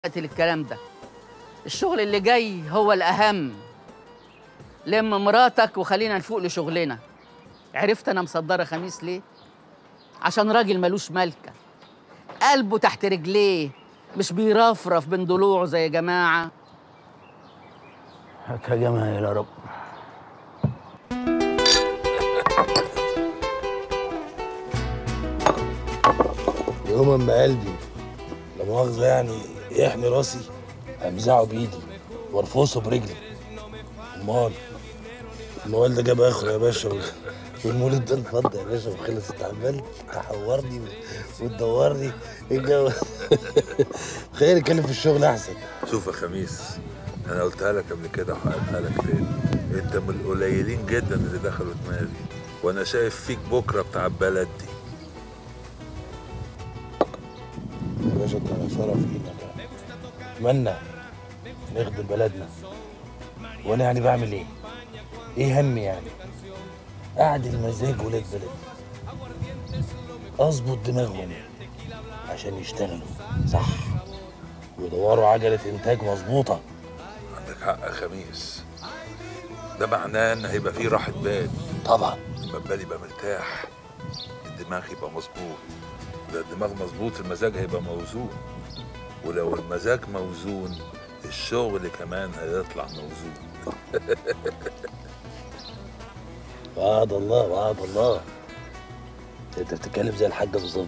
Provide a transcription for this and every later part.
وقت للكلام ده الشغل اللي جاي هو الأهم لم مراتك وخلينا نفوق لشغلنا عرفت أنا مصدرة خميس ليه؟ عشان راجل ملوش ملكة قلبه تحت رجليه مش بيرفرف بين ضلوعه زي جماعة هاتها جماهير يا رب يوما ما قلبي لا مؤاخذة يعني يحمي راسي امزعه بايدي وارفصه برجلي امال الموال ده جاب اخره يا باشا وال- والمولد ده اتفضل يا باشا وخلص عمال تحورني وتدورني ايه الجو خير اتكلم في الشغل احسن شوف يا خميس انا قلتها لك قبل كده وهقولها لك تاني انت من القليلين جدا اللي دخلوا دماغي وانا شايف فيك بكره بتاع البلد دي يا باشا انت على شرف ايدك اتمنى نخدم بلدنا وانا يعني بعمل ايه؟ ايه همي يعني؟ اعدل مزاج ولاد بلدي اظبط دماغهم عشان يشتغلوا صح ويدوروا عجلة انتاج مظبوطة عندك حق يا خميس ده معناه ان هيبقى فيه راحه بال طبعا لما البال يبقى مرتاح الدماغ يبقى مظبوط ولو الدماغ مظبوط المزاج هيبقى موزون ولو المزاج موزون الشغل كمان هيطلع موزون وعد الله وعد الله انت بتتكلم زي الحاجة بالظبط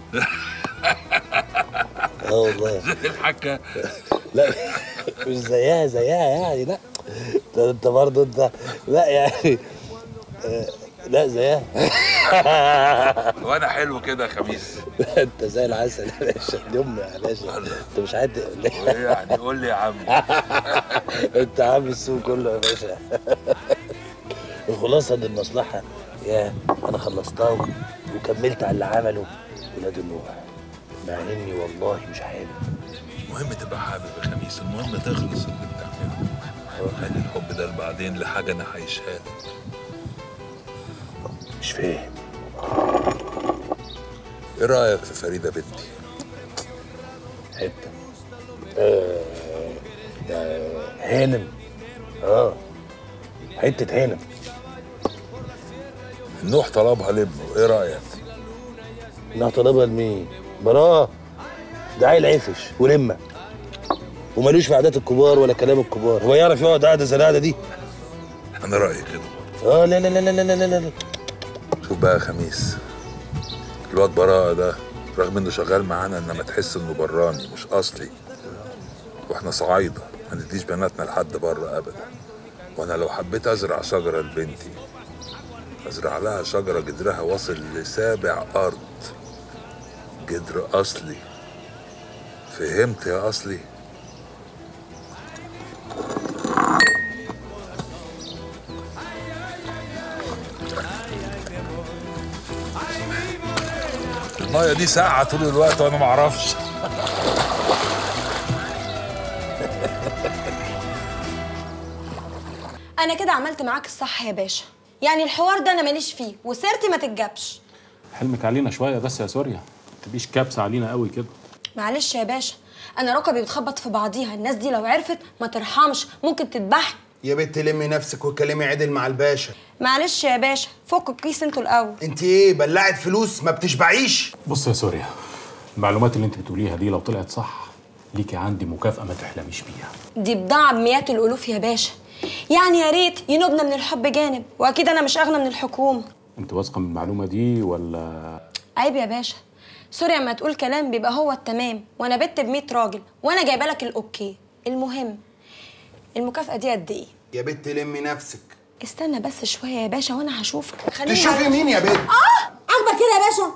اه والله الحكه لا مش زيها زيها يعني لا ده انت برضه انت لا يعني آه، لا زيها وانا حلو كده يا خميس انت زي العسل يا باشا اليوم يا باشا انت مش عارف ولا ايه وايه يعني قول لي يا عم انت عامل السوق كله يا باشا الخلاصه ان المصلحه يا انا خلصتها و- وكملت على اللي عمله ولاد النوح مع اني والله مش حابب المهم تبقى حابب يا خميس المهم تخلص اللي بتعمله خلي الحب ده لبعدين لحاجه انا هعيشها لك مش فاهم ايه رايك في فريده بنتي حته آه آه هانم اه حته هانم النوح طلبها لابنه ايه رايك انها طالبها لمين؟ براه ده عيل عفش ولمه ومالوش في عادات الكبار ولا كلام الكبار هو يعرف يقعد قعده زي القعده دي انا رايي كده اه لا لا لا لا لا لا لا شوف بقى يا خميس الواد براءة ده رغم انه شغال معانا انما تحس انه براني مش اصلي واحنا صعايدة ما نديش بناتنا لحد بره ابدا وانا لو حبيت ازرع شجرة لبنتي ازرع لها شجرة جدرها واصل لسابع ارض جدر اصلي فهمت يا اصلي المية دي ساقعة طول الوقت وانا معرفش انا كده عملت معاك الصح يا باشا يعني الحوار ده انا ماليش فيه وسيرتي ما تتجابش حلمك علينا شويه بس يا سوريا ما تبقيش كابسه علينا قوي كده معلش يا باشا انا ركبي بتخبط في بعضيها الناس دي لو عرفت ما ترحمش ممكن تذبحني يا بنت لمي نفسك وكلمي عدل مع الباشا معلش يا باشا فكوا الكيس انتوا الاول انت ايه بلعت فلوس ما بتشبعيش بص يا سوريا المعلومات اللي انت بتقوليها دي لو طلعت صح ليكي عندي مكافاه ما تحلميش بيها دي بضاعة بمئات الألوف يا باشا يعني يا ريت ينوبنا من الحب جانب وأكيد أنا مش أغنى من الحكومة انت واثقه من المعلومه دي ولا عيب يا باشا سوريا ما تقول كلام بيبقى هو التمام وأنا بت ب راجل وأنا جايبة لك الأوكي المهم المكافأة دي قد إيه؟ يا بنت لمي نفسك استنى بس شوية يا باشا وأنا هشوفك خليني تشوفي أعرف- مين يا بنت عاجبك كده يا باشا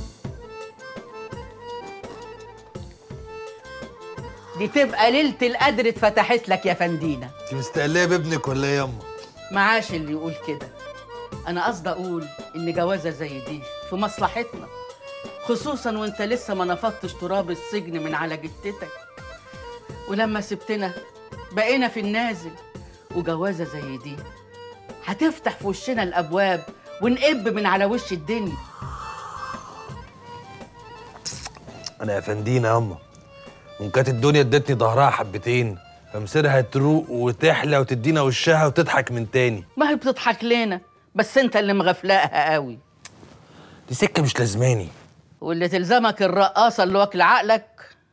دي تبقى ليلة القدر اتفتحت لك يا فندينا انت مستقليه بابنك ولا ايه ياما معاش اللي يقول كده انا قصدي اقول ان جوازه زي دي في مصلحتنا خصوصا وانت لسه ما نفضتش تراب السجن من على جتتك ولما سبتنا بقينا في النازل وجوازه زي دي هتفتح في وشنا الابواب ونقب من على وش الدنيا انا يا فندينا ياما وان كانت الدنيا ادتني ظهرها حبتين فمصيرها تروق وتحلى وتدينا وشها وتضحك من تاني ما هي بتضحك لنا بس انت اللي مغفلاها قوي دي سكه مش لازماني واللي تلزمك الرقاصه اللي واكل عقلك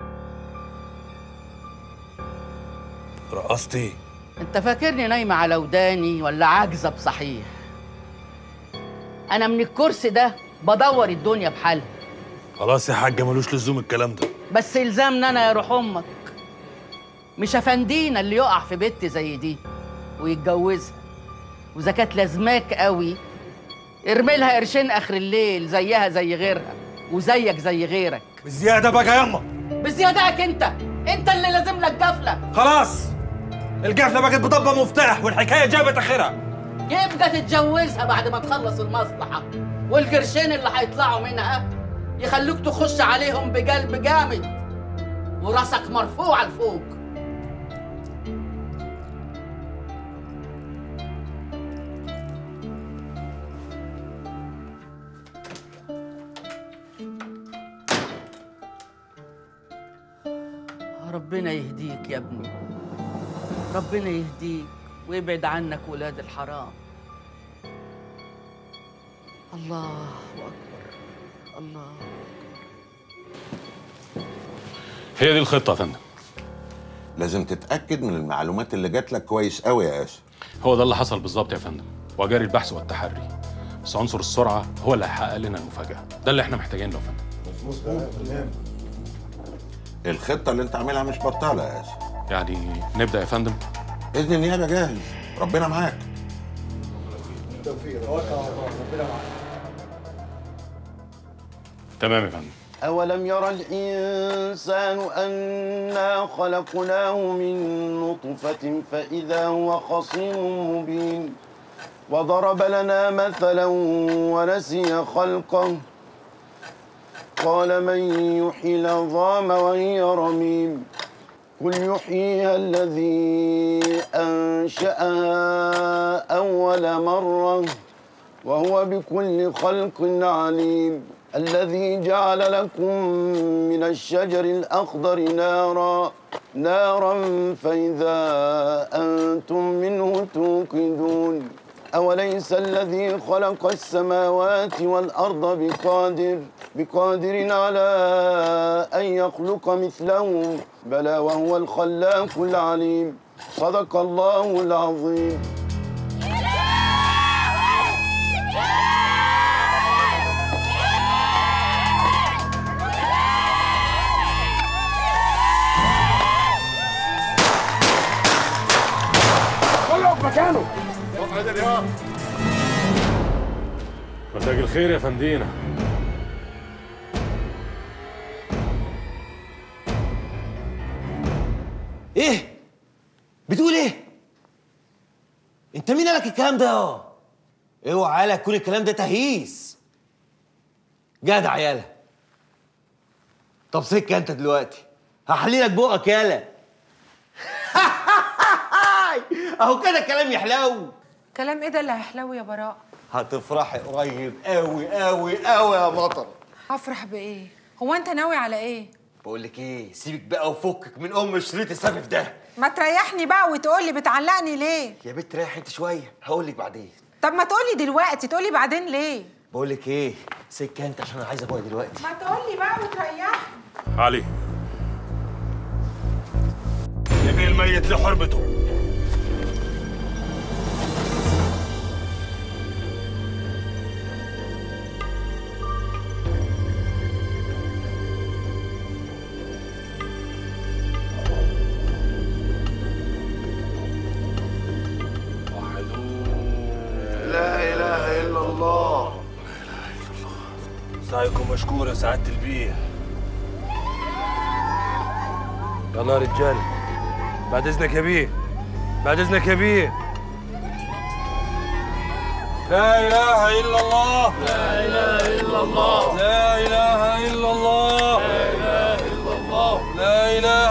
رقصتي انت فاكرني نايمه على وداني ولا عاجزه بصحيح انا من الكرسي ده بدور الدنيا بحالها خلاص يا حاجه ملوش لزوم الكلام ده بس يلزمنا انا يا روح امك مش افندينا اللي يقع في بنت زي دي ويتجوزها واذا كانت لازماك قوي ارمي لها قرشين اخر الليل زيها زي غيرها وزيك زي غيرك بزياده بقى ياما بزيادتك انت انت اللي لازم لك جفله خلاص القفله بقت بضبه مفتاح والحكايه جابت اخرها يبقى تتجوزها بعد ما تخلص المصلحه والقرشين اللي هيطلعوا منها يخلوك تخش عليهم بقلب جامد وراسك مرفوع لفوق ربنا يهديك يا ابني ربنا يهديك ويبعد عنك ولاد الحرام الله اكبر الله هي دي الخطه يا فندم لازم تتأكد من المعلومات اللي جات لك كويس قوي يا ياسر هو ده اللي حصل بالظبط يا فندم وجاري البحث والتحري بس عنصر السرعه هو اللي هيحقق لنا المفاجاه ده اللي احنا محتاجينه يا فندم الخطة اللي انت عاملها مش بطالة يا ياسر يعني نبدا يا فندم إذن النيابة جاهز ربنا معاك تمام يا فندم أولم يرى الإنسان أنا خلقناه من نطفة فإذا هو خصيم مبين وضرب لنا مثلا ونسي خلقه قال من يحيي العظام وهي رميم قل يحييها الذي أنشأها أول مرة وهو بكل خلق عليم الذي جعل لكم من الشجر الأخضر نارا نارا فإذا أنتم منه توقدون أوليس الذي خلق السماوات والأرض بقادر بقادر على أن يخلق مثلهم بلى وهو الخلاق العليم صدق الله العظيم مساء الخير يا فندينا ايه بتقول ايه انت مين قالك الكلام ده يا اوعى يالا يكون الكلام ده تهييس جدع يالا طب سكه انت دلوقتي هحليلك بقك يالا اهو كده الكلام يحلو كلام ايه ده اللي هيحلو يا براء هتفرحي قريب قوي قوي قوي يا مطر هفرح بايه هو انت ناوي على ايه بقول لك ايه سيبك بقى وفكك من ام شريط السبب ده ما تريحني بقى وتقول لي بتعلقني ليه يا بنت ريح انت شويه هقول لك بعدين طب ما تقول لي دلوقتي تقول لي بعدين ليه بقول لك ايه سكه انت عشان انا عايز ابويا دلوقتي ما تقول لي بقى وتريحني علي يبي الميت لحرمته لا إله إلا الله سعيكم مشكور يا سعاده البيه يلا يا رجال بعد اذنك يا بيه بعد اذنك يا بيه لا اله الا الله لا اله الا الله لا اله الا الله لا اله الا الله لا اله